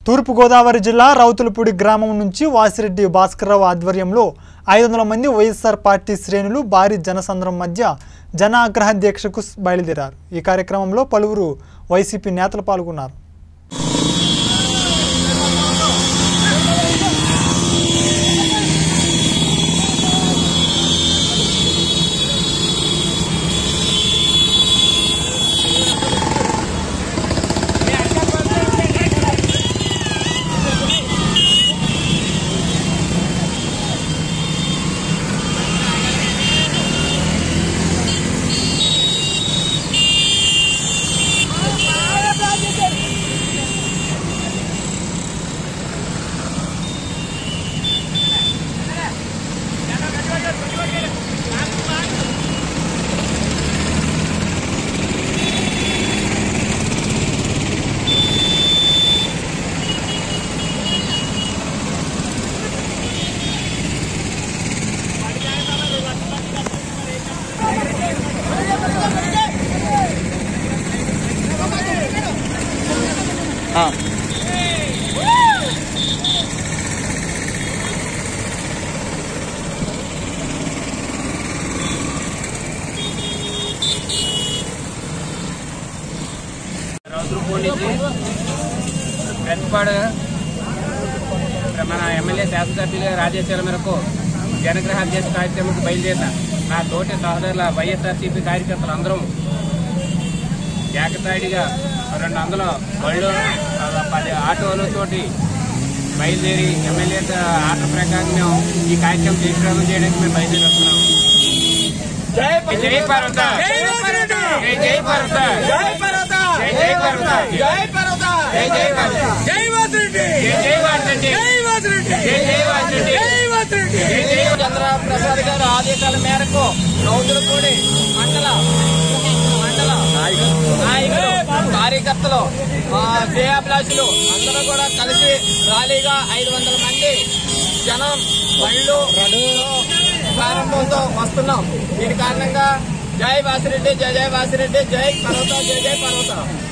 తూర్పుగోదావరి జిల్లా రౌతులపూడి గ్రామం నుంచి వాసిరెడ్డి భాస్కర్రావు ఆధ్వర్యంలో ఐదు వందల మంది వైఎస్ఆర్ పార్టీ శ్రేణులు భారీ జనసంద్రం మధ్య జన ఆగ్రహ దీక్షకు బయలుదేరారు ఈ కార్యక్రమంలో పలువురు వైసీపీ నేతలు పాల్గొన్నారు రౌద్రపూడి నుంచి వెంటపాడు మన ఎమ్మెల్యే శాసనసభ్యులు రాజేశ్వర మేరకు జనగ్రహ చేసే కార్యక్రమంకి బయలుదేరిన నా తోటి సహోదరుల వైఎస్ఆర్సీపీ కార్యకర్తలు అందరం ఏకతాడిగా రెండు వందల బళ్ళు ఆ, పది ఆటోలతోటి బయలుదేరి ఎమ్మెల్యే ఆర్డర్ ప్రకారం మేము ఈ కార్యక్రమం తీసుకురావడం చేయడానికి మేము బయలుదేరి వస్తున్నాము జై జై పర్వత జై జై పర్వత జై పర్వత జై జై పర్వత జై పర్వత జై జై పర్వత జై వాసిరెడ్డి జై జై వాసిరెడ్డి జై వాసిరెడ్డి జై జై వాసిరెడ్డి జై వాసిరెడ్డి జై జై చంద్రప్రసాద్ గారి ఆదేశాల మేరకు రౌతులపూడి మండల మండల నాయకులు కార్యకర్తలు ఆ, శ్రేయాభిలాషులు అందరూ కూడా కలిసి ర్యాలీగా ఐదు వందల మంది జనం బళ్ళు ప్రారంభంతో వస్తున్నాం దీని కారణంగా జై వాసిరెడ్డి జై జై వాసిరెడ్డి జై పర్వత జై జై పర్వత